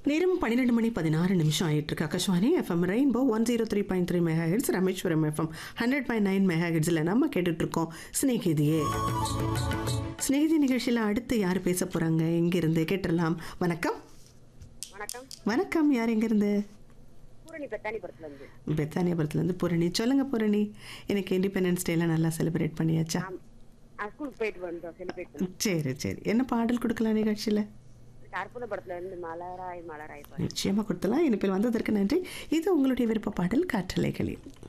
நேரம் பன்னிரெண்டு மணி பதினாறு நிமிஷம் ஆயிட்டு இருக்கு Akashvani FM rainbow one zero three point three megahertz Rameswaram FM hundred point nine மெகா ஹெட்ஸில் நம்ம கேட்டுட்டு இருக்கோம் ஸ்நேகிதியே ஸ்நேகிதி நிகழ்ச்சியில் அடுத்து யார் பேச போறாங்க எங்கிருந்து கேட்டுடலாம் வணக்கம் வணக்கம் வணக்கம் யார் எங்கிருந்து பூரணி பெத்தானிபுரத்துல இருந்து பெத்தானியபுரத்துலேருந்து பூரணி சொல்லுங்க பூரணி எனக்கு இண்டிபெண்டன்ஸ் டேலாம் நல்லா செலிப்ரேட் பண்ணியாச்சா ஆம். நான் ஸ்கூலுக்கு போயிட்டு வந்தோம் செலிப்ரேட் பண்ணோம் சரி சரி என்ன பாடல் கொடுக்கலாம் நிகழ்ச்சியில் அற்புத படத்துல இருந்து மலராய் மலராய் பாரு. நிச்சயமாக கொடுத்தலாம் இனிப்பில் வந்ததற்கு நன்றி இது உங்களுடைய விருப்ப பாடல் காற்றலைகளில்